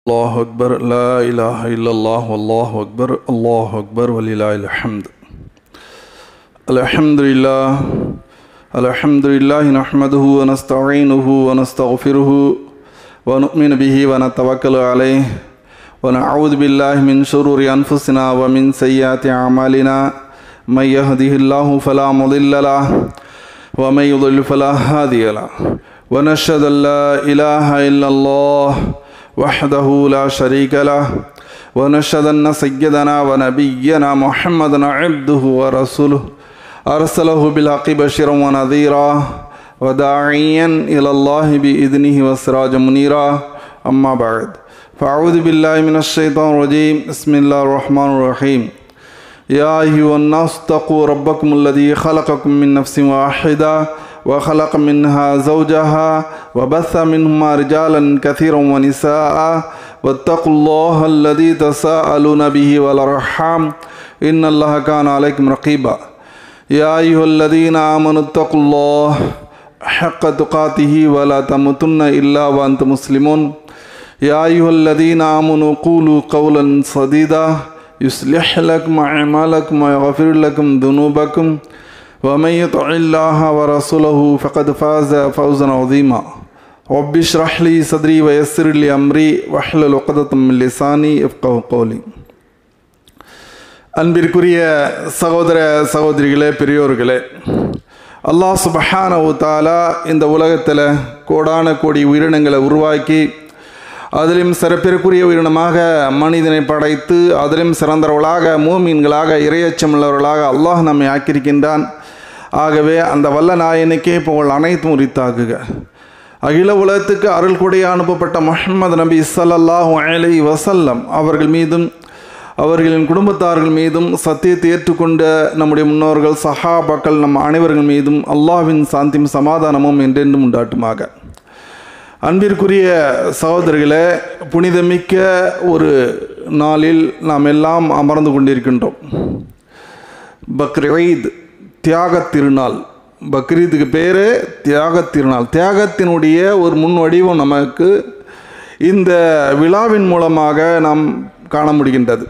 الله أكبر لا إله إلا الله والله أكبر الله أكبر ولله الحمد الحمد لله الحمد لله نحمده ونستعينه ونستغفره ونؤمن به ونتوكل عليه ونعوذ بالله من شرور أنفسنا ومن سيئات أعمالنا من يهده الله فلا مضل له ومن يضلل فلا هادي له ونشهد أن لا إله إلا الله وحده لا شريك له ونشهد أن سيدنا ونبينا محمدا عبده ورسوله أرسله بالحق بشيرا ونذيرا وداعيا إلى الله بإذنه وسراجا منيرا أما بعد فأعوذ بالله من الشيطان الرجيم بسم الله الرحمن الرحيم يا أيها الناس اتقوا ربكم الذي خلقكم من نفس واحدة وخلق منها زوجها وبث منهما رجالا كثيرا ونساء واتقوا الله الذي تساءلون به والأرحام إن الله كان عليكم رقيبا يا أيها الذين آمنوا اتقوا الله حق تقاته ولا تموتن إلا وأنتم مسلمون يا أيها الذين آمنوا قولوا قولا سديدا يصلح لكم أعمالكم ويغفر لكم ذنوبكم ومن يطع الله ورسوله فقد فاز فوزا عظيما رب اشرح لي صدري ويسر لي أمري واحلل عقدة من لساني يفقهوا قولي அன்பிற்குரிய சகோதர சகோதரிகளே பெரியோர்களே அல்லாஹ் சுபஹானவு தாலா இந்த உலகத்தில் கோடான கோடி உயிரினங்களை உருவாக்கி அதிலும் சிறப்பிற்குரிய உயிரினமாக மனிதனை படைத்து அதிலும் சிறந்தவர்களாக மூமீன்களாக இரையச்சமுள்ளவர்களாக அல்லாஹ் நம்மை ஆக்கியிருக்கின்றான் ஆகவே அந்த வல்ல நாயனுக்கே புகழ் அனைத்தும் உரித்தாக்குக அகில உலகத்துக்கு அருள் கொடைய அனுப்பப்பட்ட முஹம்மது நபி சல்லல்லாஹு அலை வசல்லம் அவர்கள் மீதும் அவர்களின் குடும்பத்தார்கள் மீதும் சத்தியத்தை ஏற்றுக்கொண்ட நம்முடைய முன்னோர்கள் சஹாபாக்கள் நம் அனைவர்கள் மீதும் அல்லாஹ்வின் சாந்தியும் சமாதானமும் என்றென்றும் உண்டாட்டுமாக அன்பிற்குரிய சகோதரர்களே புனிதமிக்க ஒரு நாளில் நாம் எல்லாம் அமர்ந்து கொண்டிருக்கின்றோம் பக்ரீத் தியாக திருநாள் பக்ரீத்துக்கு பேர் தியாக திருநாள் தியாகத்தினுடைய ஒரு முன் வடிவம் நமக்கு இந்த விழாவின் மூலமாக நாம் காண முடிகின்றது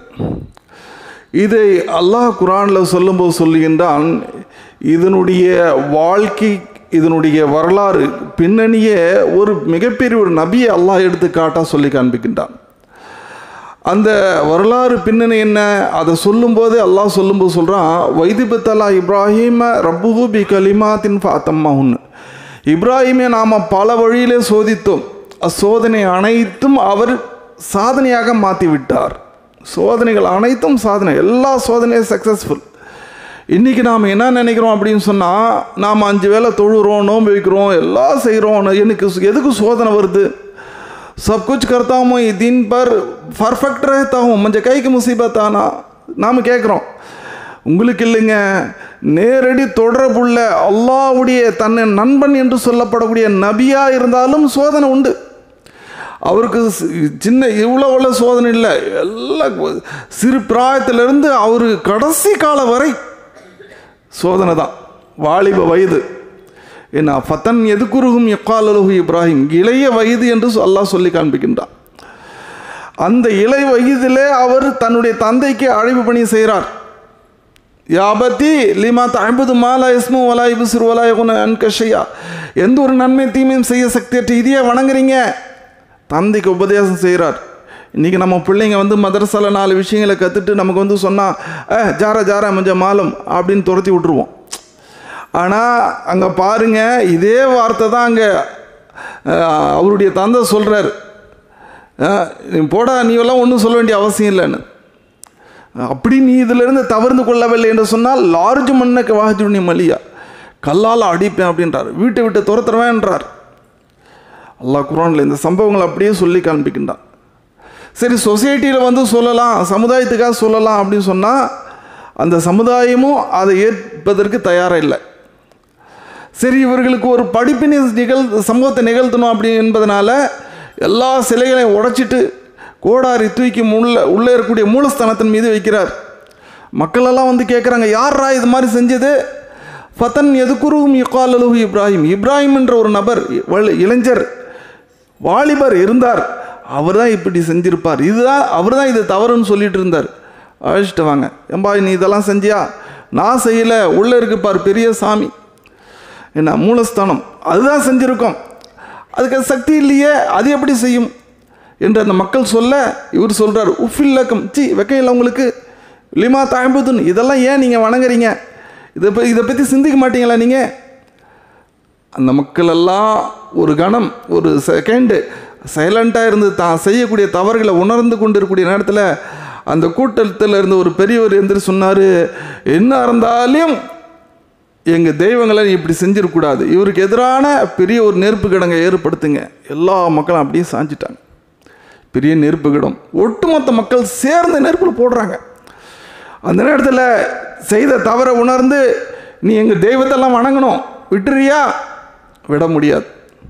இதை அல்லாஹ் குரானில் சொல்லும்போது சொல்லுகின்றான் இதனுடைய வாழ்க்கை இதனுடைய வரலாறு பின்னணியே ஒரு மிகப்பெரிய ஒரு நபியை அல்லாஹ் எடுத்து காட்டாக சொல்லி காண்பிக்கின்றான் அந்த வரலாறு பின்னணி என்ன அதை சொல்லும்போது அல்லாஹ் சொல்லும்போது சொல்கிறான் வைதிபத்தலா இப்ராஹிம ரப்புஹு பி கலிமாத்தின் ஃபாத்தம்மாவுன்னு இப்ராஹிமை நாம் பல வழியிலே சோதித்தோம் அச்சோதனை அனைத்தும் அவர் சாதனையாக மாற்றி விட்டார் சோதனைகள் அனைத்தும் சாதனை எல்லா சோதனையும் சக்ஸஸ்ஃபுல் இன்றைக்கி நாம் என்ன நினைக்கிறோம் அப்படின்னு சொன்னால் நாம் அஞ்சு வேலை தொழுகிறோம் நோன்பு வைக்கிறோம் எல்லாம் செய்கிறோம் எனக்கு எதுக்கு சோதனை வருது सब कुछ करता हूँ मैं दिन पर परफेक्ट रहता हूँ मुझे कई की मुसीबत आना நாம் கேட்குறோம் உங்களுக்கு இல்லைங்க நேரடி தொடர்புள்ள அல்லாவுடைய தன்னை நண்பன் என்று சொல்லப்படக்கூடிய நபியாக இருந்தாலும் சோதனை உண்டு அவருக்கு சின்ன இவ்வளோ உள்ள சோதனை இல்லை எல்லாம் சிறு பிராயத்திலிருந்து அவர் கடைசி காலம் வரை சோதனை தான் வாலிப வயது என்ன ஃபத்தன் எதுக்குருகும் எக்காலலுகு இப்ராஹிம் இளைய வயது என்று அல்லாஹ் சொல்லி காண்பிக்கின்றான் அந்த இளை வயதிலே அவர் தன்னுடைய தந்தைக்கு அழைப்பு பணி செய்கிறார் யாபத்தி லிமா தம்பது மாலா இஸ்மு வலா இபு சிறு வலா அன்கஷையா எந்த ஒரு நன்மை தீமையும் செய்ய சக்தியற்ற இதையே வணங்குறீங்க தந்தைக்கு உபதேசம் செய்கிறார் இன்றைக்கி நம்ம பிள்ளைங்க வந்து மதரசாவில் நாலு விஷயங்களை கற்றுட்டு நமக்கு வந்து சொன்னால் ஏ ஜாரா ஜாரா மஞ்சள் மாலும் அப்படின்னு துரத்தி விட்டுருவோம் ஆனால் அங்கே பாருங்க இதே வார்த்தை தான் அங்கே அவருடைய தந்தை சொல்கிறார் போடா நீ எல்லாம் ஒன்றும் சொல்ல வேண்டிய அவசியம் இல்லைன்னு அப்படி நீ இதிலிருந்து தவிர்ந்து கொள்ளவில்லை என்று சொன்னால் லார்ஜ் மண்ணுக்கு வாஜுனி மலியா கல்லால் அடிப்பேன் அப்படின்றார் வீட்டை விட்டு துரத்துறவேன்றார் அல்லாஹ் குரானில் இந்த சம்பவங்களை அப்படியே சொல்லி காண்பிக்கின்றான் சரி சொசைட்டியில் வந்து சொல்லலாம் சமுதாயத்துக்காக சொல்லலாம் அப்படின்னு சொன்னால் அந்த சமுதாயமும் அதை ஏற்பதற்கு தயாராக இல்லை சரி இவர்களுக்கு ஒரு படிப்பினை நிகழ் சம்பவத்தை நிகழ்த்தணும் அப்படி என்பதனால எல்லா சிலைகளையும் உடைச்சிட்டு கோடாரி தூக்கி உள்ள உள்ளே இருக்கக்கூடிய மூலஸ்தானத்தின் மீது வைக்கிறார் மக்களெல்லாம் வந்து கேட்குறாங்க யாரா இது மாதிரி செஞ்சது ஃபத்தன் எதுக்குருவும் இக்காலலுகு இப்ராஹிம் இப்ராஹிம் என்ற ஒரு நபர் இளைஞர் வாலிபர் இருந்தார் அவர் தான் இப்படி செஞ்சிருப்பார் இதுதான் அவர் தான் இது தவறுன்னு சொல்லிட்டு இருந்தார் அழைச்சிட்டு வாங்க ஏம்பா நீ இதெல்லாம் செஞ்சியா நான் செய்யலை உள்ளே இருக்கு பார் பெரிய சாமி என்ன மூலஸ்தானம் அதுதான் செஞ்சுருக்கோம் அதுக்கு அது சக்தி இல்லையே அது எப்படி செய்யும் என்று அந்த மக்கள் சொல்ல இவர் சொல்கிறார் உஃபில்லக்கம் சி வெக்கையில் உங்களுக்கு லிமா தாய்புதுன் இதெல்லாம் ஏன் நீங்கள் வணங்குறீங்க இதை ப இதை பற்றி சிந்திக்க மாட்டீங்களா நீங்கள் அந்த மக்கள் எல்லாம் ஒரு கணம் ஒரு செகண்டு சைலண்ட்டாக இருந்து தான் செய்யக்கூடிய தவறுகளை உணர்ந்து கொண்டு இருக்கக்கூடிய நேரத்தில் அந்த கூட்டத்தில் இருந்த ஒரு பெரியவர் எந்திரி சொன்னார் என்ன இருந்தாலும் எங்கள் தெய்வங்களை நீ இப்படி செஞ்சிடக்கூடாது இவருக்கு எதிரான பெரிய ஒரு நெருப்பு கிடங்கை ஏற்படுத்துங்க எல்லா மக்களும் அப்படியே சாஞ்சிட்டாங்க பெரிய நெருப்பு கிடம் ஒட்டுமொத்த மக்கள் சேர்ந்து நெருப்பில் போடுறாங்க அந்த நேரத்தில் செய்த தவறை உணர்ந்து நீ எங்கள் தெய்வத்தெல்லாம் வணங்கணும் விட்டுறியா விட முடியாது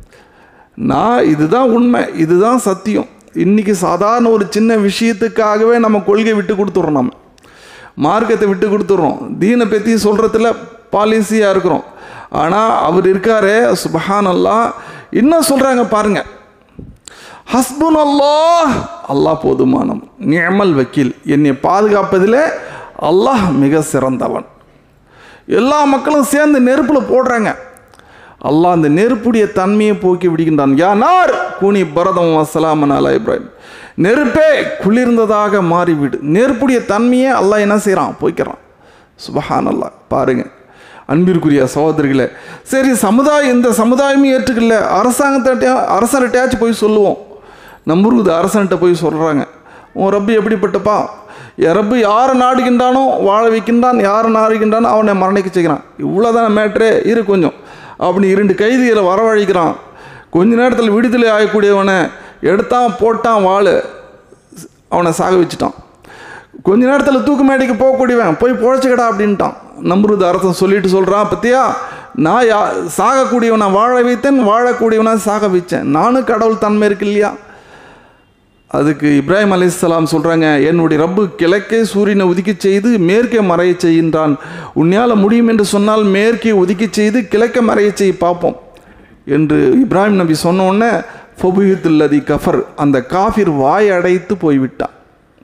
நான் இதுதான் உண்மை இதுதான் சத்தியம் இன்றைக்கி சாதாரண ஒரு சின்ன விஷயத்துக்காகவே நம்ம கொள்கை விட்டு கொடுத்துட்றோம் நம்ம மார்க்கத்தை விட்டு கொடுத்துட்றோம் தீனை பற்றி சொல்கிறதுல பாலிசியாக இருக்கிறோம் ஆனால் அவர் இருக்காரே சுபஹான் அல்லாஹ் இன்னும் சொல்கிறாங்க பாருங்கள் ஹஸ்புன் அல்லாஹ் அல்லாஹ் போதுமானம் நியமல் வக்கீல் என்னை பாதுகாப்பதில் அல்லாஹ் மிக சிறந்தவன் எல்லா மக்களும் சேர்ந்து நெருப்பில் போடுறாங்க அல்லாஹ் அந்த நெருப்புடைய தன்மையை போக்கி விடுகின்றான் யானார் கூனி பரதம் வசலாமன் அலா இப்ராஹிம் நெருப்பே குளிர்ந்ததாக மாறிவிடு நெருப்புடைய தன்மையை அல்லாஹ் என்ன செய்கிறான் போய்க்கிறான் சுபஹான் அல்லாஹ் பாருங்க அன்பிற்குரிய சகோதரிகளே சரி சமுதாயம் இந்த சமுதாயமும் ஏற்றுக்கல அரசாங்கத்தை அரசன்கிட்டயாச்சும் போய் சொல்லுவோம் நம்புருக்குது அரசன்கிட்ட போய் சொல்கிறாங்க உன் ரப்பு எப்படிப்பட்டப்பா என் ரப்பு யாரை நாடுகின்றானோ வாழ வைக்கின்றான் யாரை நாடுகின்றானோ அவனை மரணிக்க செய்கிறான் இவ்வளோதான் மேட்ரே இரு கொஞ்சம் அப்படி இரண்டு கைதிகளை வரவழைக்கிறான் கொஞ்ச நேரத்தில் விடுதலை ஆகக்கூடியவனை எடுத்தான் போட்டான் வாள் அவனை சாக வச்சுட்டான் கொஞ்ச நேரத்தில் தூக்கு மேடைக்கு போகக்கூடியவன் போய் பொழைச்சிக்கடா அப்படின்ட்டான் நம்புறது அரசன் சொல்லிட்டு சொல்கிறான் பத்தியா நான் யா சாகக்கூடியவனை வாழ வைத்தேன் வாழக்கூடியவனை சாக வச்சேன் நானும் கடவுள் தன்மை இருக்கு இல்லையா அதுக்கு இப்ராஹிம் அலிஸ்லாம் சொல்கிறாங்க என்னுடைய ரப்பு கிழக்கே சூரியனை உதிக்க செய்து மேற்கே மறைய செய்கின்றான் உன்னால் முடியும் என்று சொன்னால் மேற்கே உதிக்க செய்து கிழக்க மறைய செய் பார்ப்போம் என்று இப்ராஹிம் நபி சொன்ன உடனே ஃபபுயுத்துல்லதி கஃபர் அந்த காஃபிர் வாய் அடைத்து போய்விட்டான்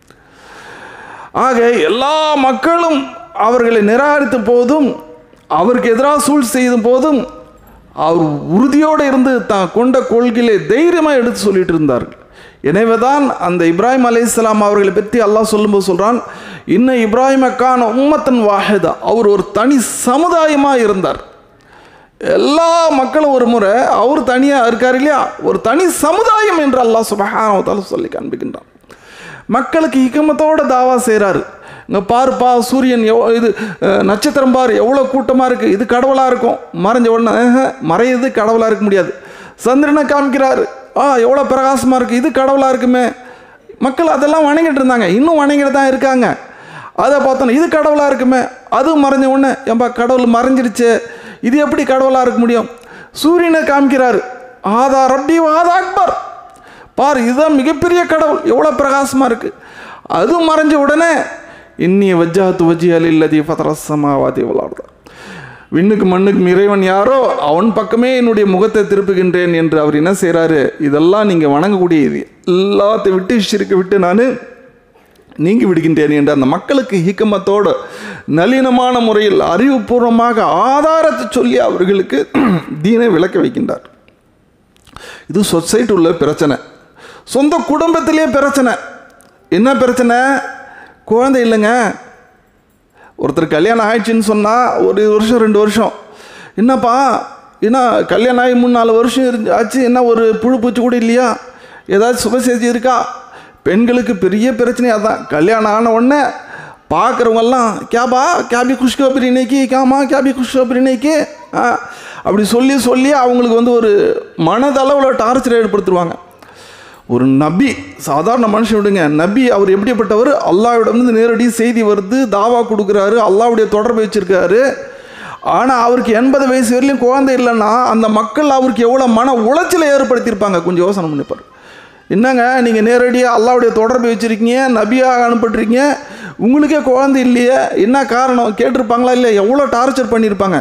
ஆக எல்லா மக்களும் அவர்களை நிராகரித்த போதும் அவருக்கு எதிராக சூழ் செய்த போதும் அவர் உறுதியோடு இருந்து தான் கொண்ட கொள்கையிலே தைரியமாக எடுத்து சொல்லிட்டு இருந்தார்கள் எனவேதான் அந்த இப்ராஹிம் அலி இஸ்லாம் அவர்களை பற்றி அல்லாஹ் சொல்லும்போது சொல்கிறான் இன்னும் இப்ராஹிம் அக்கான உம்மத்தன் வாஹிதா அவர் ஒரு தனி சமுதாயமாக இருந்தார் எல்லா மக்களும் ஒரு முறை அவர் தனியாக இருக்கார் இல்லையா ஒரு தனி சமுதாயம் என்று அல்லாஹ் சுபஹானவத்தால சொல்லி காண்பிக்கின்றான் மக்களுக்கு இக்கமத்தோட தாவா செய்கிறாரு இங்கே பாருப்பா சூரியன் எவ் இது அஹ், நட்சத்திரம் பாரு எவ்வளோ கூட்டமாக இருக்குது இது கடவுளாக இருக்கும் மறைஞ்ச உடனே ஆஹா, மறையுது கடவுளாக இருக்க முடியாது சந்திரனை காமிக்கிறாரு ஆ எவ்வளோ பிரகாசமாக இருக்குது இது கடவுளாக இருக்குமே மக்கள் அதெல்லாம் வணங்கிட்டு இருந்தாங்க இன்னும் வணங்கிட்டு தான் இருக்காங்க அதை பார்த்தோன்னா இது கடவுளாக இருக்குமே அதுவும் மறைஞ்ச உடனே ஏன்பா கடவுள் மறைஞ்சிருச்சு இது எப்படி கடவுளாக இருக்க முடியும் சூரியனை காமிக்கிறாரு ஆதா ரப்பி ஆதா அக்பர் பார் இதுதான் மிகப்பெரிய கடவுள் எவ்வளோ பிரகாசமாக இருக்குது அது மறைஞ்ச உடனே இன்னிய வஜ்ஜாத்து வஜ்ஜியல் இல்லதி ஃபதரசமாவாதி விளாடுதான் விண்ணுக்கு மண்ணுக்கு இறைவன் யாரோ அவன் பக்கமே என்னுடைய முகத்தை திருப்புகின்றேன் என்று அவர் என்ன செய்கிறாரு இதெல்லாம் நீங்கள் வணங்கக்கூடிய இது எல்லாத்தையும் விட்டு ஷிருக்க விட்டு நான் நீங்கி விடுகின்றேன் என்று அந்த மக்களுக்கு ஹிக்கமத்தோடு நளினமான முறையில் அறிவுபூர்வமாக ஆதாரத்தை சொல்லி அவர்களுக்கு தீனை விளக்க வைக்கின்றார் இது சொசைட்டி உள்ள பிரச்சனை சொந்த குடும்பத்திலே பிரச்சனை என்ன பிரச்சனை குழந்தை இல்லைங்க ஒருத்தர் கல்யாணம் ஆயிடுச்சுன்னு சொன்னால் ஒரு வருஷம் ரெண்டு வருஷம் என்னப்பா என்ன கல்யாணம் ஆகி மூணு நாலு வருஷம் இருந்து ஆச்சு என்ன ஒரு புழு பூச்சி கூட இல்லையா ஏதாச்சும் சுபசேதி இருக்கா பெண்களுக்கு பெரிய பிரச்சனை அதான் கல்யாணம் ஆன உடனே பார்க்குறவங்கெல்லாம் கேபா கேபி குஷ்கோபரி இன்னைக்கு கேமா கேபி குஷ்கோபரி இன்னைக்கு ஆ அப்படி சொல்லி சொல்லி அவங்களுக்கு வந்து ஒரு மனதளவில் டார்ச்சர் ஏற்படுத்துருவாங்க ஒரு நபி சாதாரண மனுஷன் விடுங்க நபி அவர் எப்படிப்பட்டவர் அல்லாவிடமிருந்து நேரடி செய்தி வருது தாவா கொடுக்குறாரு அல்லாவுடைய தொடர்பு வச்சிருக்காரு ஆனால் அவருக்கு எண்பது வயசு வரையிலும் குழந்தை இல்லைன்னா அந்த மக்கள் அவருக்கு எவ்வளோ மன உளைச்சலை ஏற்படுத்தியிருப்பாங்க கொஞ்சம் யோசனை பண்ணிப்பார் என்னங்க நீங்கள் நேரடியாக அல்லாவுடைய தொடர்பு வச்சுருக்கீங்க நபியாக அனுப்பிட்டுருக்கீங்க உங்களுக்கே குழந்தை இல்லையே என்ன காரணம் கேட்டிருப்பாங்களா இல்லை எவ்வளோ டார்ச்சர் பண்ணியிருப்பாங்க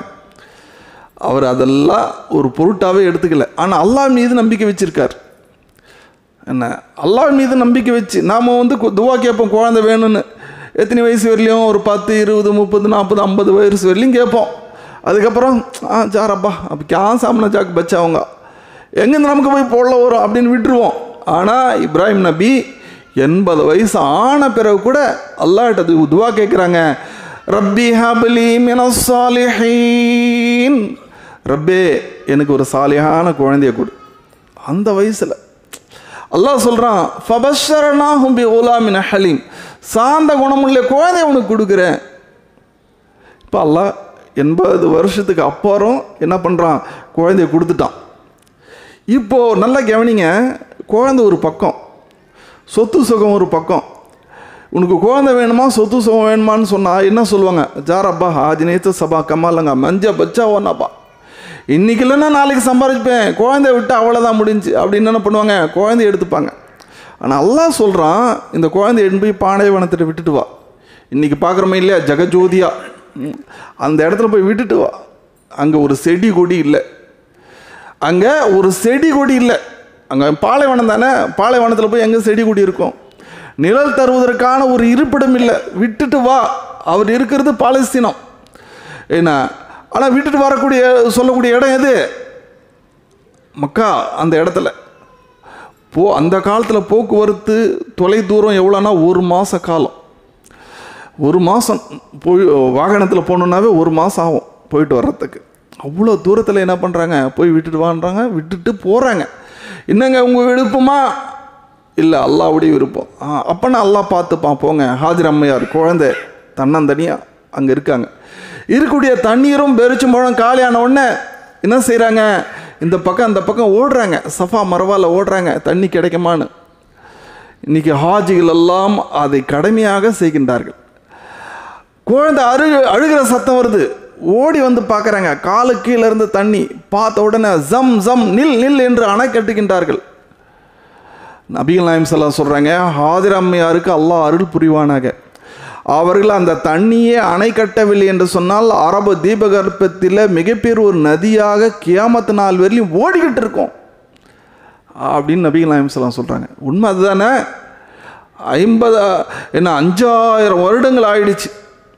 அவர் அதெல்லாம் ஒரு பொருட்டாகவே எடுத்துக்கல ஆனால் அல்லாஹ் மீது நம்பிக்கை வச்சிருக்கார் என்ன அல்லாஹ் மீது நம்பிக்கை வச்சு நாம் வந்து கு- துவா கேட்போம் குழந்தை வேணும்னு எத்தனை வயசு வரலையும் ஒரு பத்து இருபது முப்பது நாற்பது ஐம்பது வயசு வரலையும் கேட்போம் அதுக்கப்புறம் ஆ ஜாரப்பா அப்போ கே சாமன ஜாக்கு பச்சாவங்க எங்கேருந்து நமக்கு போய் போடல வரும் அப்படின்னு விட்டுருவோம் ஆனால் இப்ராஹிம் நபி எண்பது வயசு ஆன பிறகு கூட அல்லாஹ்ட்ட து- துவா கேட்குறாங்க ரப்பி ஹபலி மினஸ் சாலிஹீன் ரப்பே எனக்கு ஒரு சாலியான குழந்தைய கொடு அந்த வயசில் அல்லாஹ் சொல்கிறான் ஃபபஷரனாஹும் பி உலாமின் ஹலீம் சாந்த குணமுள்ள குழந்தைய உனக்கு கொடுக்குறேன் இப்போ அல்லாஹ் எண்பது வருஷத்துக்கு அப்புறம் என்ன பண்ணுறான் குழந்தைய கொடுத்துட்டான் இப்போது நல்லா கவனிங்க குழந்தை ஒரு பக்கம் சொத்து சுகம் ஒரு பக்கம் உனக்கு குழந்தை வேணுமா சொத்து சுகம் வேணுமான்னு சொன்னால் என்ன சொல்லுவாங்க ஜாரப்பா ஆஜி நேத்து சபா கம்மாலங்க மஞ்ச பச்சா ஒன்னாப்பா இன்னைக்கு இல்லைன்னா நாளைக்கு சம்பாதிப்பேன் குழந்தைய விட்டு அவ்வளோதான் முடிஞ்சு அப்படின்னு என்ன பண்ணுவாங்க குழந்தைய எடுத்துப்பாங்க ஆனால் அல்லாஹ் சொல்கிறான் இந்த குழந்தைய எடுத்து போய் பானைவனத்திட்ட விட்டுட்டு வா இன்னைக்கு பார்க்குறோமே இல்லையா ஜெகஜோதியா ம். அந்த இடத்துல போய் விட்டுட்டு வா அங்கே ஒரு செடி கொடி இல்லை அங்கே ஒரு செடி கொடி இல்லை அங்கே பாலைவனம் தானே பாலைவனத்தில் போய் எங்கே செடி கொடி இருக்கும் நிழல் தருவதற்கான ஒரு இருப்பிடம் இல்லை விட்டுட்டு வா அவர் இருக்கிறது பாலஸ்தீனம் என்ன ஆனால் விட்டுட்டு வரக்கூடிய சொல்லக்கூடிய இடம் எது மக்கா அந்த இடத்துல போ அந்த காலத்தில் போக்குவரத்து தொலை தூரம் எவ்வளோன்னா ஒரு மாத காலம் ஒரு மாதம் போய் வாகனத்தில் போகணுன்னாவே ஒரு மாதம் ஆகும் போயிட்டு வர்றதுக்கு அவ்வளோ தூரத்தில் என்ன பண்ணுறாங்க போய் விட்டுட்டு வான்றாங்க விட்டுட்டு போகிறாங்க என்னங்க உங்கள் விருப்பமா இல்லை அல்லாவுடைய விருப்பம் ஆ அப்போனா அல்லாஹ் பார்த்துப்பான் போங்க ஹாஜர் அம்மையார் குழந்தை தன்னந்தனியாக அங்கே இருக்காங்க இருக்கக்கூடிய தண்ணீரும் பெருச்சும்பழம் காலியான உடனே என்ன செய்கிறாங்க இந்த பக்கம் அந்த பக்கம் ஓடுறாங்க சஃபா மரவால ஓடுறாங்க தண்ணி கிடைக்குமான்னு இன்னைக்கு ஹாஜிகள் எல்லாம் அதை கடமையாக செய்கின்றார்கள் குழந்தை அழுகு அழுகிற சத்தம் வருது ஓடி வந்து பார்க்குறாங்க காலு கீழே இருந்து தண்ணி பார்த்த உடனே ஜம் ஜம் நில் நில் என்று அணை கட்டுகின்றார்கள் நபிகள் நாயம் சொல்லா சொல்கிறாங்க ஹாதிர் அம்மையாருக்கு அல்லாஹ் அருள் புரிவானாக அவர்கள் அந்த தண்ணியே அணை கட்டவில்லை என்று சொன்னால் அரபு தீபகற்பத்தில் மிகப்பெரிய ஒரு நதியாக கியாமத்து நாள் வரையிலும் ஓடிக்கிட்டு இருக்கோம் அப்படின்னு நபிகள் நாயம் சொல்லா சொல்கிறாங்க உண்மை அதுதானே ஐம்பது என்ன அஞ்சாயிரம் வருடங்கள் ஆயிடுச்சு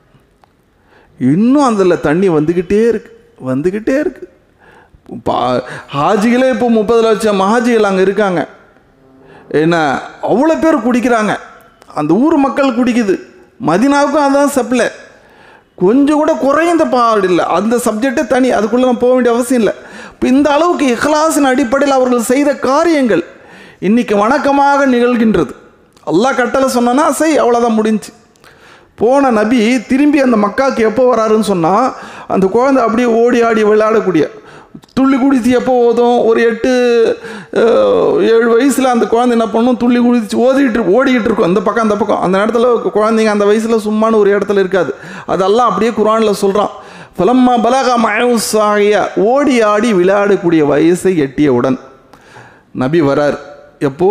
இன்னும் அதில் தண்ணி வந்துக்கிட்டே இருக்கு வந்துக்கிட்டே இருக்கு பா ஹாஜிகளே இப்போ முப்பது லட்சம் ஹாஜிகள் அங்கே இருக்காங்க என்ன அவ்வளோ பேர் குடிக்கிறாங்க அந்த ஊர் மக்கள் குடிக்குது மதினாவுக்கும் அதான் சப்ளை கொஞ்சம் கூட குறைந்த பாடு இல்லை அந்த சப்ஜெக்டே தனி அதுக்குள்ளே நம்ம போக வேண்டிய அவசியம் இல்லை இப்போ இந்த அளவுக்கு இஹ்லாஸின் அடிப்படையில் அவர்கள் செய்த காரியங்கள் இன்னைக்கு வணக்கமாக நிகழ்கின்றது அல்லாஹ் கட்டளை சொன்னா செய் அவ்வளோதான் முடிஞ்சு போன நபி திரும்பி அந்த மக்காவுக்கு எப்போ வராருன்னு சொன்னால் அந்த குழந்தை அப்படியே ஓடி ஆடி விளையாடக்கூடிய துள்ளி குடித்து எப்போ ஓதும் ஒரு எட்டு அஹ், ஏழு வயசில் அந்த குழந்தை என்ன பண்ணும் துள்ளி குடிச்சு ஓதிட்டு இரு- ஓடிக்கிட்டு இருக்கும் அந்த பக்கம் அந்த பக்கம் அந்த இடத்துல குழந்தைங்க அந்த வயசில் சும்மானு ஒரு இடத்துல இருக்காது அதெல்லாம் அப்படியே குரானில் சொல்கிறான் ஃபலம்மா பலகா மயவுசாகிய ஓடி ஆடி விளையாடக்கூடிய வயசை எட்டியவுடன் நபி வரார் எப்போ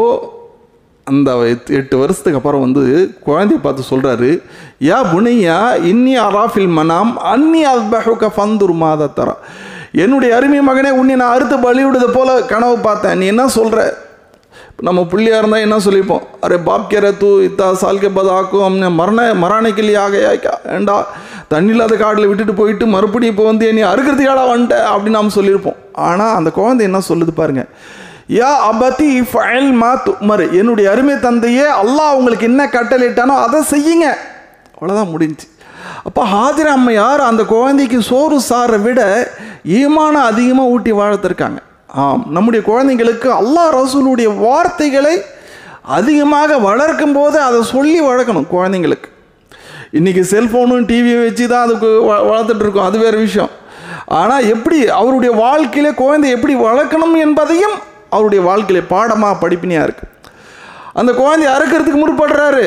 அந்த எட்டு- எட்டு வருஷத்துக்கு அப்புறம் வந்து குழந்தைய பார்த்து சொல்கிறாரு யா புனையா இன்னி அராஃபில் மனாம் அன்னி அஸ்பஹுக ஃபந்துர் மாத தரா என்னுடைய அருமை மகனே உன்னை நான் அறுத்து பலிவிடுறது போல கனவு பார்த்தேன் நீ என்ன சொல்கிற நம்ம புள்ளியாக இருந்தால் என்ன சொல்லிப்போம் அரே பாப் கே ரத்து இத்தா சால் கே பதாக்கும் அம்னே மரண மராணிக்கு யாக யாக்கா ஏண்டா தண்ணி இல்லாத காட்டில் விட்டுட்டு போயிட்டு மறுபடியும் இப்போ வந்து என்னை அறுக்கிறதுக்காடா வந்துட்ட அப்படின்னு நாம் சொல்லியிருப்போம் ஆனால் அந்த குழந்தை என்ன சொல்லுது பாருங்க யா அபதி ஃபயல் மா துமர் என்னுடைய அருமை தந்தையே அல்லாஹ் உங்களுக்கு என்ன கட்டளையிட்டானோ அதை செய்யுங்க அவ்வளோதான் முடிஞ்சு அப்போ ஹாஜிர அம்மையார் அந்த குழந்தைக்கு சோறு சாரை விட ஈமானம் அதிகமாக ஊட்டி வாழ்த்திருக்காங்க ஆம் நம்முடைய குழந்தைங்களுக்கு அல்லாஹ் ரசூலுடைய வார்த்தைகளை அதிகமாக வளர்க்கும் போது அதை சொல்லி வளர்க்கணும் குழந்தைங்களுக்கு இன்றைக்கி செல்ஃபோனும் டிவியை வச்சு தான் அதுக்கு வ- வளர்த்துட்டு இருக்கோம் அது வேறு விஷயம் ஆனால் எப்படி அவருடைய வாழ்க்கையில குழந்தை எப்படி வளர்க்கணும் என்பதையும் அவருடைய வாழ்க்கையில பாடமாக படிப்பினியாக இருக்குது அந்த குழந்தைய அறுக்கிறதுக்கு முற்படுறாரு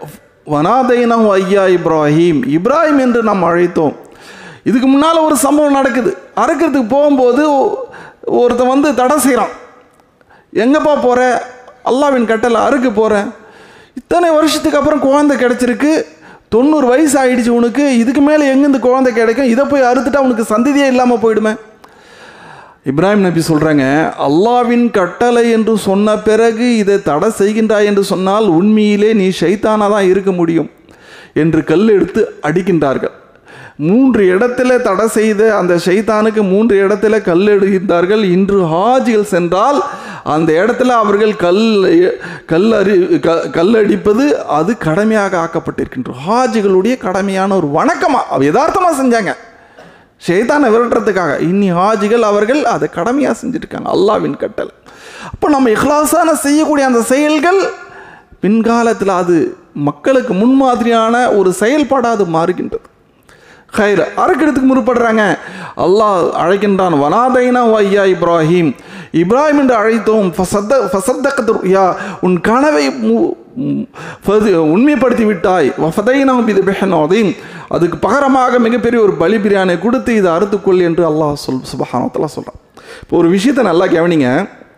வனாதைனம் ஐயா இப்ராஹிம் இப்ராஹிம் என்று நாம் அழைத்தோம் இதுக்கு முன்னால் ஒரு சம்பவம் நடக்குது அறுக்கிறதுக்கு போகும்போது ஒருத்தன் வந்து தடை செய்கிறான் எங்கப்பா போகிற அல்லாவின் கட்டளை அறுக்க போகிறேன் இத்தனை வருஷத்துக்கு அப்புறம் குழந்தை கிடச்சிருக்கு தொண்ணூறு வயசு ஆயிடுச்சு உனக்கு இதுக்கு மேலே எங்கேருந்து குழந்தை கிடைக்கும் இதை போய் அறுத்துட்டா உனக்கு சந்ததியே இல்லாமல் போயிடுமே இப்ராஹிம் நபி சொல்கிறாங்க அல்லாவின் கட்டளை என்று சொன்ன பிறகு இதை தடை செய்கின்றாய் என்று சொன்னால் உண்மையிலே நீ ஷைத்தானாக தான் இருக்க முடியும் என்று கல் எடுத்து அடிக்கின்றார்கள் மூன்று இடத்துல தடை செய்த அந்த ஷைத்தானுக்கு மூன்று இடத்துல கல் எடுக்கின்றார்கள் இன்று ஹாஜிகள் சென்றால் அந்த இடத்துல அவர்கள் கல் கல் அறி க கல் அடிப்பது அது கடமையாக ஆக்கப்பட்டிருக்கின்றது ஹாஜிகளுடைய கடமையான ஒரு வணக்கமாக யதார்த்தமாக செஞ்சாங்க ஷைத்தானை விரட்டுறதுக்காக இன்னி ஹாஜிகள் அவர்கள் அதை கடமையாக செஞ்சுருக்காங்க அல்லாவின் கட்டளை அப்போ நம்ம இஹ்லாஸான செய்யக்கூடிய அந்த செயல்கள் பின்காலத்தில் அது மக்களுக்கு முன்மாதிரியான ஒரு செயல்பாடாக அது மாறுகின்றது ஹைர் அறக்கிறதுக்கு முற்படுறாங்க அல்லாஹ் அழைக்கின்றான் வனாதைனா ஐயா இப்ராஹிம் இப்ராஹிம் என்று அழைத்தோம் ஃபசத்த ஃபசத்தக்கத்து யா உன் கனவை மு- ம், ஃபது- உண்மைப்படுத்தி விட்டாய் வஃபதைனா இது பெஹனோதையும் அதுக்கு பகரமாக மிகப்பெரிய ஒரு பலி பிரியாணை கொடுத்து இதை அறுத்துக்கொள் என்று அல்லாஹ் சொல் சுபஹானத்தெல்லாம் சொல்கிறான் இப்போ ஒரு விஷயத்தை நல்லா கவனிங்க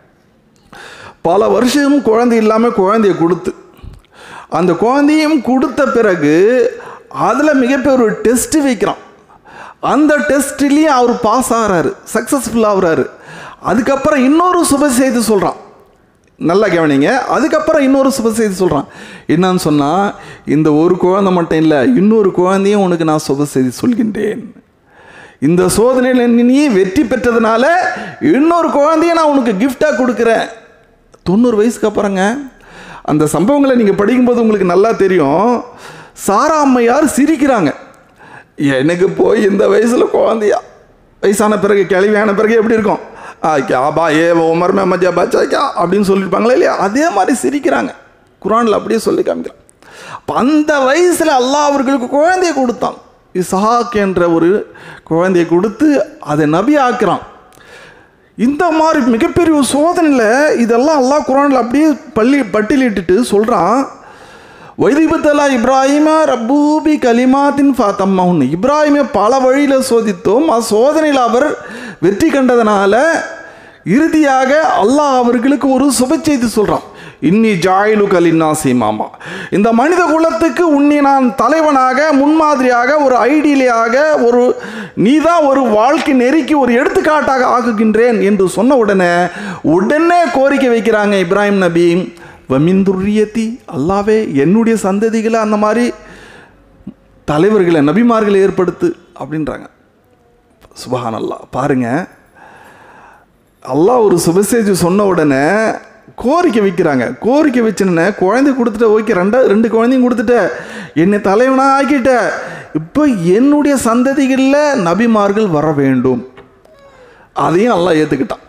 பல வருஷம் குழந்தை இல்லாமல் குழந்தைய கொடுத்து அந்த குழந்தையும் கொடுத்த பிறகு அதில் மிகப்பெரிய ஒரு டெஸ்ட் வைக்கிறான் அந்த டெஸ்ட்லேயும் அவர் பாஸ் ஆகிறாரு சக்ஸஸ்ஃபுல் ஆகுறாரு அதுக்கப்புறம் இன்னொரு சுப செய்தி சொல்கிறான் நல்லா கவனிங்க அதுக்கப்புறம் இன்னொரு சுப செய்தி சொல்கிறான் என்னன்னு சொன்னால் இந்த ஒரு குழந்தை மட்டும் இல்லை இன்னொரு குழந்தையும் உனக்கு நான் சுப செய்தி சொல்கின்றேன் இந்த சோதனையில் நீ வெற்றி பெற்றதுனால இன்னொரு குழந்தைய நான் உனக்கு கிஃப்டாக கொடுக்குறேன் தொண்ணூறு வயசுக்கு அப்புறங்க அந்த சம்பவங்களை நீங்கள் படிக்கும்போது உங்களுக்கு நல்லா தெரியும் சாரா அம்மையார் சிரிக்கிறாங்க எனக்கு போய் இந்த வயசில் குழந்தையா வயசான பிறகு கிளவியான பிறகு எப்படி இருக்கும் ஆ கியாபா ஏ உமர் மே மஜா பச்சா கியா அப்படின்னு சொல்லியிருப்பாங்களே இல்லையா அதே மாதிரி சிரிக்கிறாங்க குரானில் அப்படியே சொல்லி காமிக்கிறான் அப்ப அந்த வயசில் அல்லாஹ் அவர்களுக்கு குழந்தையை கொடுத்தான் இசஹாக் என்ற ஒரு குழந்தையை கொடுத்து அதை நபி ஆக்குறான் இந்த மாதிரி மிகப்பெரிய ஒரு சோதனையில் இதெல்லாம் அல்லாஹ் குரானில் அப்படியே பள்ளி பட்டியலிட்டுட்டு சொல்கிறான் வைதிபத்தலா இப்ராஹிமா ரப்பூபி கலிமாத்தின் ஃபாத்தம்மாவுன்னு இப்ராஹிமை பல வழியில் சோதித்தோம் அந்த சோதனையில் அவர் வெற்றி கண்டதனால இறுதியாக அல்லாஹ் அவர்களுக்கு ஒரு சுப செய்தி சொல்கிறான் இன்னி ஜாயிலு கலின்னா சீமாமா இந்த மனித குலத்துக்கு உன்னை நான் தலைவனாக முன்மாதிரியாக ஒரு ஐடியலியாக ஒரு நீதான் ஒரு வாழ்க்கை நெருக்கி ஒரு எடுத்துக்காட்டாக ஆக்குகின்றேன் என்று சொன்ன உடனே உடனே கோரிக்கை வைக்கிறாங்க இப்ராஹிம் நபி வமிந்துரியத்தி அல்லாவே என்னுடைய சந்ததிகளை அந்த மாதிரி தலைவர்களை நபிமார்களை ஏற்படுத்து அப்படின்றாங்க சுபஹான் அல்லாஹ் பாருங்க அல்லாஹ் ஒரு சுபசேஜ் சொன்ன உடனே கோரிக்கை வைக்கிறாங்க கோரிக்கை வச்சுன்னு குழந்தை கொடுத்துட்ட ஓகே ரெண்டா ரெண்டு குழந்தையும் கொடுத்துட்ட என்னை தலைவனாக ஆக்கிட்ட இப்போ என்னுடைய சந்ததிகளில் நபிமார்கள் வர வேண்டும் அதையும் அல்லாஹ் ஏற்றுக்கிட்டான்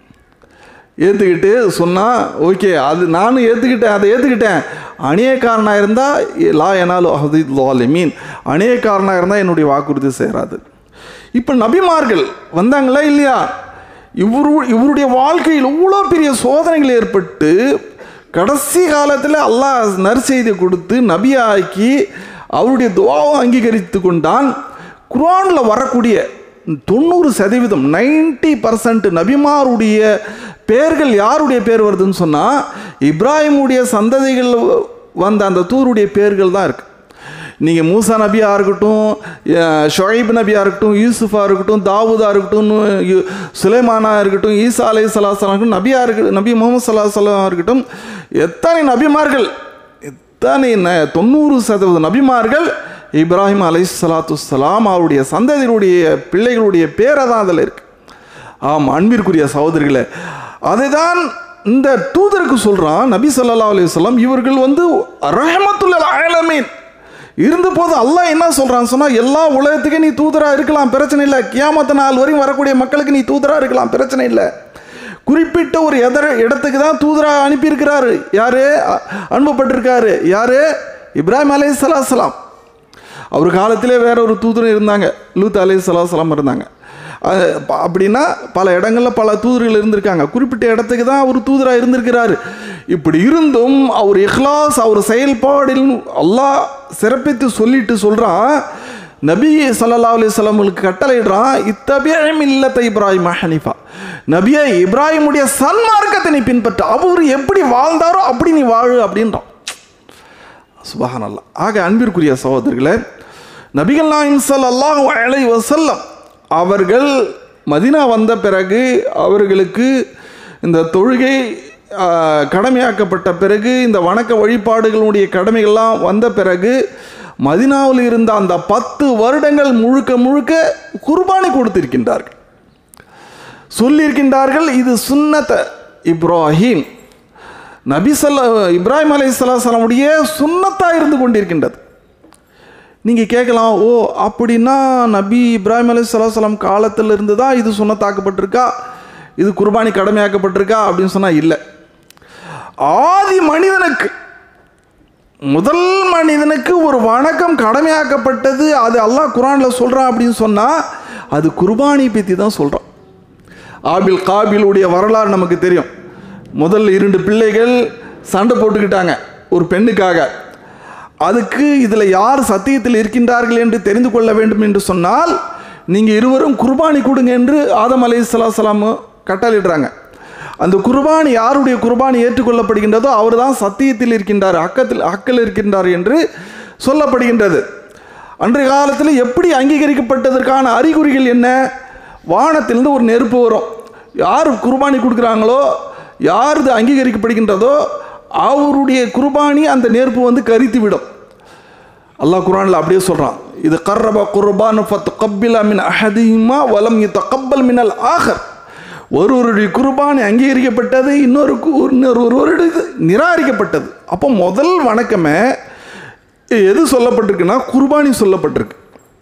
ஏற்றுக்கிட்டு சொன்னால் ஓகே அது நானும் ஏற்றுக்கிட்டேன் அதை ஏற்றுக்கிட்டேன் அநியக்காரனாக இருந்தால் லா எனாலும் அஹதி லாலிமீன் அநியக்காரனாக இருந்தால் என்னுடைய வாக்குறுதி சேராது இப்போ நபிமார்கள் வந்தாங்களா இல்லையா இவரு இவருடைய வாழ்க்கையில் இவ்வளோ பெரிய சோதனைகள் ஏற்பட்டு கடைசி காலத்தில் அல்லாஹ் நற்செய்தி கொடுத்து நபியாக்கி அவருடைய துவாவை அங்கீகரித்து கொண்டான் குர்ஆனில் வரக்கூடிய தொண்ணூறு சதவீதம் நைன்டி பர்சன்ட் நபிமாருடைய பேர்கள் யாருடைய பேர் வருதுன்னு சொன்னால் இப்ராஹிமுடைய சந்ததிகள் வந்த அந்த தூருடைய பேர்கள் தான் இருக்குது நீங்கள் மூசா நபியாக இருக்கட்டும் அஹ், ஷொய்ப் நபியாக இருக்கட்டும் யூசுஃபாக இருக்கட்டும் தாவூதா இருக்கட்டும் யு- சுலைமானா இருக்கட்டும் ஈசா அலை சலாசலாம் இருக்கட்டும் நபியாக இருக்கு நபி முகமது சல்லாஹலாம் இருக்கட்டும் எத்தனை நபிமார்கள் எத்தனை ந தொண்ணூறு சதவீத நபிமார்கள் இப்ராஹிம் அலை சலாத்து சலாம் அவருடைய சந்ததியினுடைய பிள்ளைகளுடைய பேரை தான் அதில் இருக்கு ஆம் அன்பிற்குரிய சகோதரிகளே அதுதான் இந்த தூதருக்கு சொல்றான் நபி ஸல்லல்லாஹு அலைஹி வஸல்லம் இவர்கள் வந்து ரஹமத்துல் ஆலமீன் இருந்த போது அல்லாஹ் என்ன சொல்றான்னு சொன்னா எல்லா உலகத்துக்கும் நீ தூதரா இருக்கலாம் பிரச்சனை இல்லை கியாமத்து நாள் வரையும் வரக்கூடிய மக்களுக்கு நீ தூதரா இருக்கலாம் பிரச்சனை இல்லை குறிப்பிட்ட ஒரு எதர இடத்துக்கு தான் தூதரா அனுப்பியிருக்கிறாரு யாரு அ- அனுப்பப்பட்டிருக்காரு யாரு இப்ராஹிம் அலை சலாசலாம் அவர் காலத்திலே வேற ஒரு தூதர் இருந்தாங்க லூத் அலை சலாசலாம் இருந்தாங்க அது ப- அப்படின்னா பல இடங்களில் பல தூதர்கள் இருந்திருக்காங்க குறிப்பிட்ட இடத்துக்கு தான் அவர் தூதராக இருந்திருக்கிறாரு இப்படி இருந்தும் அவர் இஹ்லாஸ் அவர் செயல்பாடில் அல்லாஹ் சிறப்பித்து சொல்லிட்டு சொல்கிறான் நபி ஸல்லல்லாஹு அலைஹி வஸல்லமுக்கு கட்டளையிடுறான் இத்தபியம் இல்லத்தை இப்ராஹிம் ஹனீஃபா நபியே இப்ராஹிமுடைய சன்மார்க்கத்தை நீ பின்பற்ற அவர் எப்படி வாழ்ந்தாரோ அப்படி நீ வாழு அப்படின்றான் சுபஹான் அல்லாஹ் ஆக அன்பிற்குரிய சகோதரர்களே நபிகள் நாயம் ஸல்லல்லாஹு அலைஹி வஸல்லம் அவர்கள் மதினா வந்த பிறகு அவர்களுக்கு இந்த தொழுகை ஆ, கடமையாக்கப்பட்ட பிறகு இந்த வணக்க வழிபாடுகளுடைய கடமைகள்லாம் வந்த பிறகு மதினாவில் இருந்த அந்த பத்து வருடங்கள் முழுக்க முழுக்க குர்பானி கொடுத்திருக்கின்றார்கள் சொல்லியிருக்கின்றார்கள் இது சுன்னத இப்ராஹிம் நபி சொல்ல இப்ராஹிம் அலை சலாசலமுடைய சுன்னத்தாக இருந்து கொண்டிருக்கின்றது நீங்கள் கேட்கலாம் ஓ அப்படின்னா நபி இப்ராஹிம் அலி சலாஹலம் காலத்தில் இருந்து தான் இது சுண்ணத்தாக்கப்பட்டிருக்கா இது குர்பானி கடமையாக்கப்பட்டிருக்கா அப்படின்னு சொன்னால் இல்லை ஆதி மனிதனுக்கு முதல் மனிதனுக்கு ஒரு வணக்கம் கடமையாக்கப்பட்டது அது அல்லாஹ் குரானில் சொல்கிறான் அப்படின்னு சொன்னால் அது குர்பானி பற்றி தான் சொல்கிறான் ஆபில் காபிலுடைய வரலாறு நமக்கு தெரியும் முதல் இரண்டு பிள்ளைகள் சண்டை போட்டுக்கிட்டாங்க ஒரு பெண்ணுக்காக அதுக்கு இதில் யார் சத்தியத்தில் இருக்கின்றார்கள் என்று தெரிந்து கொள்ள வேண்டும் என்று சொன்னால் நீங்கள் இருவரும் குர்பானி கொடுங்க என்று ஆதம் அலை சலாசலாம் கட்டளிடுறாங்க அந்த குர்பானி யாருடைய குர்பானி ஏற்றுக்கொள்ளப்படுகின்றதோ அவர் தான் சத்தியத்தில் இருக்கின்றார் அக்கத்தில் அக்கல் இருக்கின்றார் என்று சொல்லப்படுகின்றது அன்றைய காலத்தில் எப்படி அங்கீகரிக்கப்பட்டதற்கான அறிகுறிகள் என்ன வானத்திலிருந்து ஒரு நெருப்பு வரும் யார் குர்பானி கொடுக்குறாங்களோ யார் இது அங்கீகரிக்கப்படுகின்றதோ அவருடைய குர்பானி அந்த நெருப்பு வந்து கரித்து விடும் அல்லாஹ் குர்ஆனில் அப்படியே சொல்கிறான் இது கர்ரப குர்பான் ஃபத் கப்பில மின் அஹதிமா வலம் இது கப்பல் மினல் ஆகர் ஒருவருடைய குர்பானி அங்கீகரிக்கப்பட்டது இன்னொரு கு- இன்னொரு ஒருவருடைய நிராகரிக்கப்பட்டது அப்போ முதல் வணக்கமே எது சொல்லப்பட்டிருக்குன்னா குர்பானி சொல்லப்பட்டிருக்கு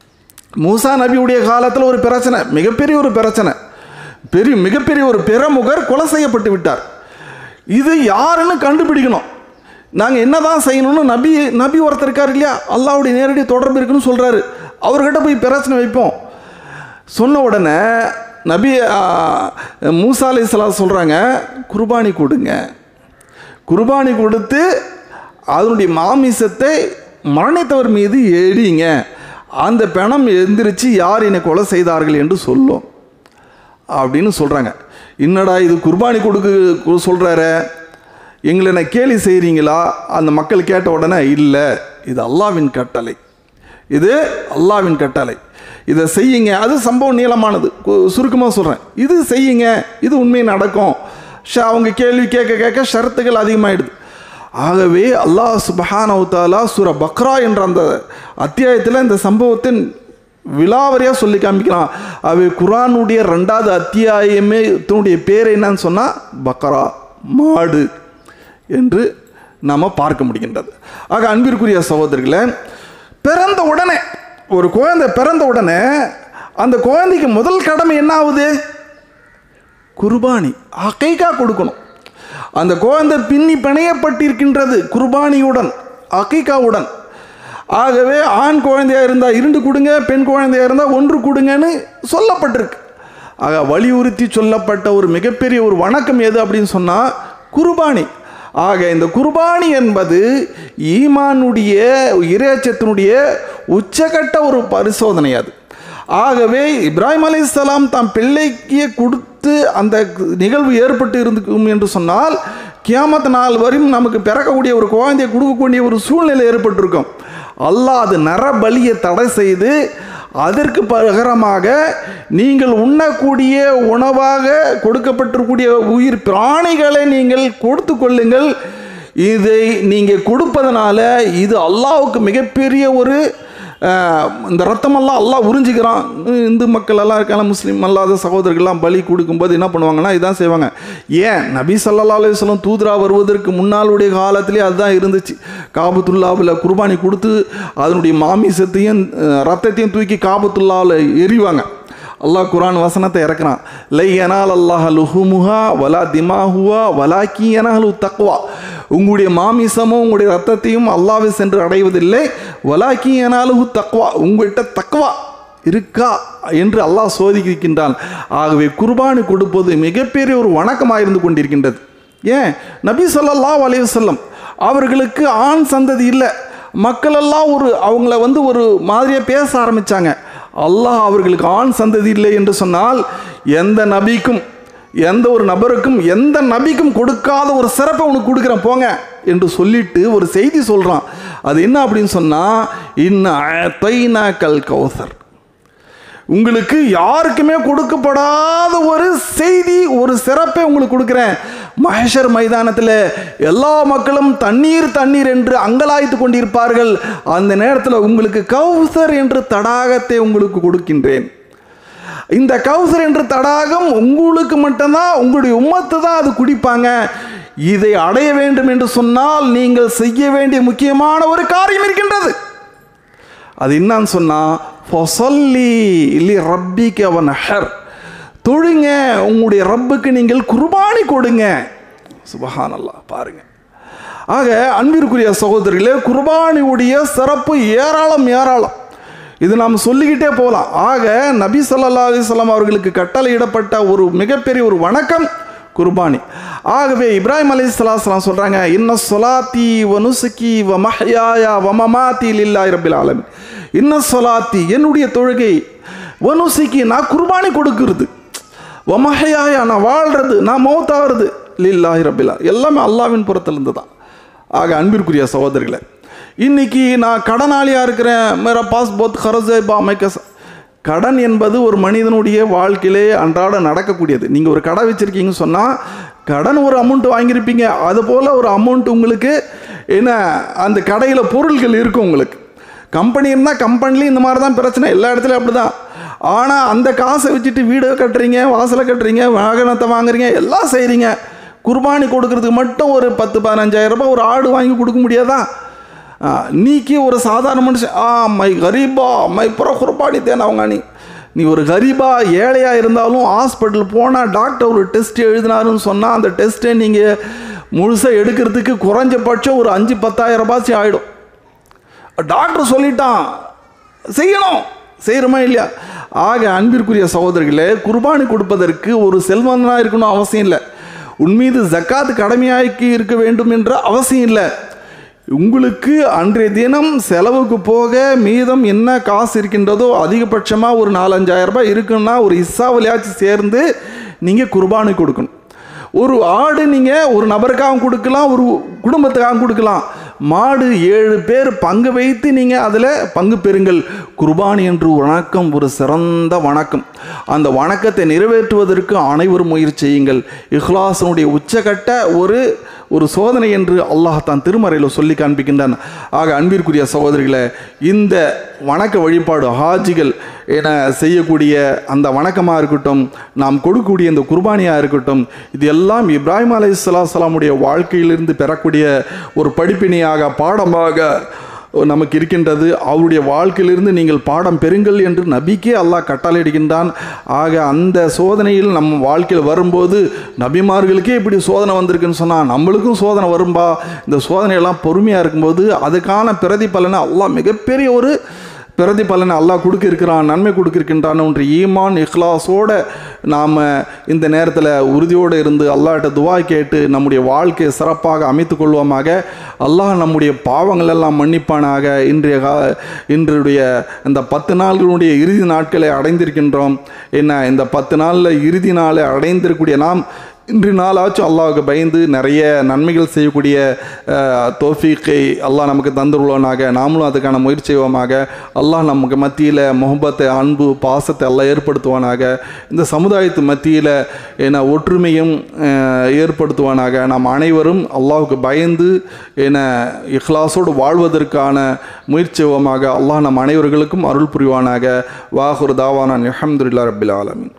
மூசா நபியுடைய காலத்தில் ஒரு பிரச்சனை மிகப்பெரிய ஒரு பிரச்சனை பெரிய மிகப்பெரிய ஒரு பிரமுகர் கொலை செய்யப்பட்டு விட்டார் இது யாருன்னு கண்டுபிடிக்கணும் நாங்கள் என்னதான் செய்யணும்னு நபி நபி ஒருத்தர் இருக்கார் இல்லையா அல்லாவுடைய நேரடி தொடர்பு இருக்குன்னு சொல்கிறாரு அவர்கிட்ட போய் பிரச்சனை வைப்போம் சொன்ன உடனே நபி ஆ, மூசா அலைஹிஸ்ஸலாம் சொல்கிறாங்க குர்பானி கொடுங்க குர்பானி கொடுத்து அதனுடைய மாமிசத்தை மரணித்தவர் மீது எரிங்க அந்த பிணம் எந்திரிச்சு யார் என்னை கொலை செய்தார்கள் என்று சொல்லும் அப்படின்னு சொல்கிறாங்க என்னடா இது குர்பானி கொடுக்க சொல்கிறாரு எங்களை என்ன கேலி செய்கிறீங்களா அந்த மக்கள் கேட்ட உடனே இல்லை இது அல்லாவின் கட்டளை இது அல்லாவின் கட்டளை இதை செய்யுங்க அது சம்பவம் நீளமானது சுருக்கமாக சொல்கிறேன் இது செய்யுங்க இது உண்மை நடக்கும் ஷ அவங்க கேள்வி கேட்க கேட்க ஷரத்துகள் அதிகமாகிடுது ஆகவே அல்லாஹ் சுபஹானஹு தஆலா சூர பக்ரா என்ற அந்த அத்தியாயத்தில் இந்த சம்பவத்தின் விலாவரியாக சொல்லி காமிக்கிறான் அவை குரானுடைய ரெண்டாவது அத்தியாயமே இதனுடைய பேர் என்னன்னு சொன்னால் பக்ரா மாடு என்று நாம் பார்க்க முடிகின்றது ஆக அன்பிற்குரிய சகோதரர்களே பிறந்த உடனே ஒரு குழந்தை பிறந்த உடனே அந்த குழந்தைக்கு முதல் கடமை என்ன ஆகுது குர்பானி அகைக்கா கொடுக்கணும் அந்த குழந்தை பின்னி பிணையப்பட்டிருக்கின்றது குர்பானியுடன் அகைக்காவுடன் ஆகவே ஆண் குழந்தையா இருந்தால் இரண்டு கொடுங்க பெண் குழந்தையா இருந்தால் ஒன்று கொடுங்கன்னு சொல்லப்பட்டிருக்கு ஆக வலியுறுத்தி சொல்லப்பட்ட ஒரு மிகப்பெரிய ஒரு வணக்கம் எது அப்படின்னு சொன்னால் குர்பானி ஆக இந்த குர்பானி என்பது ஈமானுடைய இறையச்சத்தினுடைய உச்சகட்ட ஒரு பரிசோதனை அது ஆகவே இப்ராஹிம் அலைஹிஸ்ஸலாம் தாம் பிள்ளைக்கு கொடுத்து அந்த நிகழ்வு ஏற்பட்டு இருந்துக்கும் என்று சொன்னால் கியாமத் நாள் வரையும் நமக்கு பிறக்கக்கூடிய ஒரு குழந்தையை கொடுக்கக்கூடிய ஒரு சூழ்நிலை ஏற்பட்டிருக்கும் அல்லாஹ் அது நரபலியை தடை செய்து அதற்கு பகரமாக நீங்கள் உண்ணக்கூடிய உணவாக கொடுக்கப்பட்டிருக்கூடிய உயிர் பிராணிகளை நீங்கள் கொடுத்து கொள்ளுங்கள் இதை நீங்கள் கொடுப்பதனால இது அல்லாஹ்வுக்கு மிகப்பெரிய ஒரு அஹ், இந்த ரத்தமெல்லாம் அல்லாஹ் உறிஞ்சிக்கிறான் இந்து மக்கள் எல்லாம் இருக்காங்க முஸ்லீம் அல்லாத சகோதரர்கள்லாம் பலி கொடுக்கும்போது என்ன பண்ணுவாங்கன்னா இதான் செய்வாங்க ஏன் நபி ஸல்லல்லாஹு அலைஹி வஸல்லம் தூதரா வருவதற்கு முன்னாளுடைய காலத்திலே அதுதான் இருந்துச்சு காபத்துல்லாவில் குர்பானி கொடுத்து அதனுடைய மாமிசத்தையும் அஹ், ரத்தத்தையும் தூக்கி காபத்துல்லாவில் எறிவாங்க அல்லாஹ் குரான் வசனத்தை இறக்குறான் லை யனால் அல்லாஹ் லுஹுமுஹா வலா திமாஹுவா வலாக்கி யனாலு தக்வா உங்களுடைய மாமிசமும் உங்களுடைய ரத்தத்தையும் அல்லாவை சென்று அடைவதில்லை வலாக்கி யனாலுஹு தக்வா உங்கள்கிட்ட தக்வா இருக்கா என்று அல்லாஹ் சோதிக்கின்றான் ஆகவே குர்பானி கொடுப்பது மிகப்பெரிய ஒரு வணக்கமாக இருந்து கொண்டிருக்கின்றது ஏன் நபி ஸல்லல்லாஹு அலைஹி வஸல்லம் அவர்களுக்கு ஆண் சந்ததி இல்லை மக்களெல்லாம் ஒரு அவங்கள வந்து ஒரு மாதிரியாக பேச ஆரம்பித்தாங்க அல்லாஹ் அவர்களுக்கு ஆண் சந்ததி இல்லை என்று சொன்னால் எந்த நபிக்கும் எந்த ஒரு நபருக்கும் எந்த நபிக்கும் கொடுக்காத ஒரு சிறப்பை உனக்கு கொடுக்குறேன் போங்க என்று சொல்லிட்டு ஒரு செய்தி சொல்கிறான் அது என்ன அப்படின்னு சொன்னால் இன்ன தைனா கல் கௌசர் உங்களுக்கு யாருக்குமே கொடுக்கப்படாத ஒரு செய்தி ஒரு சிறப்பை உங்களுக்கு கொடுக்குறேன் மகேஷர் மைதானத்தில் எல்லா மக்களும் தண்ணீர் தண்ணீர் என்று அங்கலாய்த்து கொண்டிருப்பார்கள் அந்த நேரத்தில் உங்களுக்கு கௌசர் என்று தடாகத்தை உங்களுக்கு கொடுக்கின்றேன் இந்த கௌசர் என்ற தடாகம் உங்களுக்கு மட்டும்தான் உங்களுடைய உம்மத்து தான் அது குடிப்பாங்க இதை அடைய வேண்டும் என்று சொன்னால் நீங்கள் செய்ய வேண்டிய முக்கியமான ஒரு காரியம் இருக்கின்றது அது என்னன்னு சொன்னா ஃபொசல்லி இல்லி ரப்பிக்கு அவன் ஹர் தொழுங்க உங்களுடைய ரப்புக்கு நீங்கள் குர்பானி கொடுங்க சுபஹானல்லா பாருங்க ஆக அன்பிற்குரிய சகோதரிகளே குர்பானியுடைய சிறப்பு ஏராளம் ஏராளம் இது நாம் சொல்லிக்கிட்டே போகலாம் ஆக நபி ஸல்லல்லாஹு அலைஹி வஸல்லம் அவர்களுக்கு கட்டளையிடப்பட்ட ஒரு மிகப்பெரிய ஒரு வணக்கம் குர்பானி ஆகவே இப்ராஹிம் அலி சலாஸ்லாம் சொல்கிறாங்க இன்ன சொலாத்தி வ நுசுக்கி வ மஹ்யாயா வ மமாத்தி லில்லாஹி ரப்பில் ஆலமீன் இன்ன சொலாத்தி என்னுடைய தொழுகை வ நுசுக்கி நான் குர்பானி கொடுக்கிறது வ மஹ்யாயா நான் வாழ்கிறது நான் மௌத்தாகிறது லில்லாஹி ரப்பில் ஆலமீன். எல்லாமே அல்லாவின் புறத்திலிருந்து தான் ஆக அன்பிற்குரிய சகோதரிகளே இன்னைக்கு நான் கடனாளியாக இருக்கிறேன் மேரா பாஸ் போத் ஹரசே பா மைக்கஸ் கடன் என்பது ஒரு மனிதனுடைய வாழ்க்கையிலே அன்றாட நடக்கக்கூடியது நீங்கள் ஒரு கடை வச்சுருக்கீங்கன்னு சொன்னால் கடன் ஒரு அமௌண்ட் வாங்கியிருப்பீங்க அதுபோல் ஒரு அமௌண்ட் உங்களுக்கு என்ன அந்த கடையில் பொருள்கள் இருக்கும் உங்களுக்கு கம்பெனி இருந்தால் கம்பெனிலையும் இந்த மாதிரி தான் பிரச்சனை எல்லா இடத்துலையும் அப்படி தான் ஆனால் அந்த காசை வச்சுட்டு வீடு கட்டுறீங்க வாசலை கட்டுறீங்க வாகனத்தை வாங்குறீங்க எல்லாம் செய்கிறீங்க குர்பானி கொடுக்கறதுக்கு மட்டும் ஒரு பத்து பதினஞ்சாயிரம் ரூபாய் ஒரு ஆடு வாங்கி கொடுக்க முடியாதா ஆ, நீக்கி ஒரு சாதாரண மனுஷன் ஆ மை கரீபா மை புற குர்பானி தேன் அவங்க நீ நீ ஒரு கரீபா ஏழையாக இருந்தாலும் ஹாஸ்பிட்டல் போனால் டாக்டர் ஒரு டெஸ்ட் எழுதினாருன்னு சொன்னால் அந்த டெஸ்ட்டை நீங்கள் முழுசாக எடுக்கிறதுக்கு குறைஞ்சபட்சம் ஒரு அஞ்சு பத்தாயிரம் ரூபாய்ச்சி ஆகிடும் டாக்டர் சொல்லிட்டான் செய்யணும் செய்கிறோமா இல்லையா ஆக அன்பிற்குரிய சகோதரிகளே குர்பானி கொடுப்பதற்கு ஒரு செல்வந்தனாக இருக்கணும் அவசியம் இல்லை உன் மீது ஜக்காத் கடமையாக்கி இருக்க வேண்டும் என்ற அவசியம் இல்லை உங்களுக்கு அன்றைய தினம் செலவுக்கு போக மீதம் என்ன காசு இருக்கின்றதோ அதிகபட்சமாக ஒரு நாலஞ்சாயிரம் ரூபாய் இருக்குன்னா ஒரு இஸ்ஸாவிலையாச்சும் சேர்ந்து நீங்கள் குர்பானி கொடுக்கணும் ஒரு ஆடு நீங்கள் ஒரு நபருக்காக கொடுக்கலாம் ஒரு குடும்பத்துக்காக கொடுக்கலாம் மாடு ஏழு பேர் பங்கு வைத்து நீங்கள் அதில் பங்கு பெறுங்கள் குர்பானி என்று வணக்கம் ஒரு சிறந்த வணக்கம் அந்த வணக்கத்தை நிறைவேற்றுவதற்கு அனைவரும் முயற்சி செய்யுங்கள் இஹ்லாசனுடைய உச்சகட்ட ஒரு ஒரு சோதனை என்று அல்லாஹ் தான் திருமறையில் சொல்லி காண்பிக்கின்றான் ஆக அன்பிற்குரிய சகோதரிகளே இந்த வணக்க வழிபாடு ஹாஜிகள் என செய்யக்கூடிய அந்த வணக்கமாக இருக்கட்டும் நாம் கொடுக்கக்கூடிய இந்த குர்பானியாக இருக்கட்டும் இது எல்லாம் இப்ராஹிம் அலை சலாமுடைய வாழ்க்கையிலிருந்து பெறக்கூடிய ஒரு படிப்பினையாக பாடமாக நமக்கு இருக்கின்றது அவருடைய வாழ்க்கையிலிருந்து நீங்கள் பாடம் பெறுங்கள் என்று நபிக்கே அல்லாஹ் கட்டளையிடுகின்றான் ஆக அந்த சோதனையில் நம்ம வாழ்க்கையில் வரும்போது நபிமார்களுக்கே இப்படி சோதனை வந்திருக்குன்னு சொன்னால் நம்மளுக்கும் சோதனை வரும்பா இந்த சோதனையெல்லாம் பொறுமையாக இருக்கும்போது அதுக்கான பிரதிபலனை அல்லாஹ் மிகப்பெரிய ஒரு பிரதிபலனை அல்லாஹ் கொடுக்க இருக்கிறான் நன்மை கொடுக்க இருக்கின்றான் ஒன்று ஈமான் இஹ்லாஸோட நாம் இந்த நேரத்தில் உறுதியோடு இருந்து அல்லாஹ்ட்ட துவா கேட்டு நம்முடைய வாழ்க்கையை சிறப்பாக அமைத்து கொள்வோமாக அல்லாஹ் நம்முடைய பாவங்கள் எல்லாம் மன்னிப்பானாக இன்றைய கா இன்றைய இந்த பத்து நாள்களுடைய இறுதி நாட்களை அடைந்திருக்கின்றோம் என்ன இந்த பத்து நாளில் இறுதி நாளை அடைந்திருக்கக்கூடிய நாம் இன்று நாளாச்சும் அல்லாஹ்வுக்கு பயந்து நிறைய நன்மைகள் செய்யக்கூடிய அஹ், தோஃபீக்கை அல்லாஹ் நமக்கு தந்துள்ளவனாக நாமளும் அதுக்கான முயற்சி செய்வோமாக அல்லாஹ் நமக்கு மத்தியில் முகப்பத்தை அன்பு பாசத்தை எல்லாம் ஏற்படுத்துவானாக இந்த சமுதாயத்து மத்தியில் என ஒற்றுமையும் அஹ், ஏற்படுத்துவானாக நாம் அனைவரும் அல்லாஹ்வுக்கு பயந்து என இஹ்லாஸோடு வாழ்வதற்கான முயற்சி செய்வோமாக அல்லாஹ் நம் அனைவர்களுக்கும் அருள் புரிவானாக வாஹுர் தாவானான் அல்ஹம்துலில்லாஹி ரப்பில் ஆலமீன்